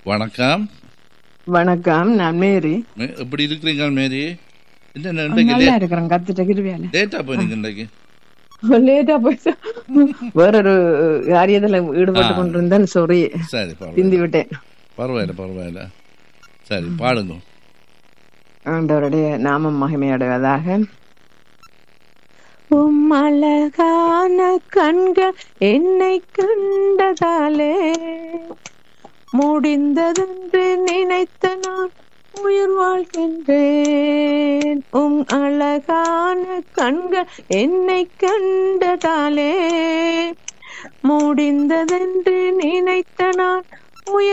வணக்கம் வணக்கம் நான் மேரி மே- எப்படி இருக்கிறீங்க மேரி என்ன இன்றைக்கு நல்லா இருக்கிறேன் கத்துட்ட கிருவியால லேட்டா போனீங்க இன்றைக்கு லேட்டா போயிட்டு வேறொரு காரியத்துல ஈடுபட்டு ஆ. கொண்டிருந்தேன் சாரி சரி பிந்தி பரவாயில்ல விட்டேன் பரவாயில்ல பரவாயில்ல சரி பாடுங்க ஆண்டவருடைய நாமம் மகிமையடைவதாக உம் அழகான கண்கள் என்னை கண்டதாலே முடிந்ததென்று நினைத்த நான் உயிர் வாழ்கின்றேன் உம் அழகான கண்கள் என்னை கண்டதாலே முடிந்ததென்று நினைத்த நான் உயிர்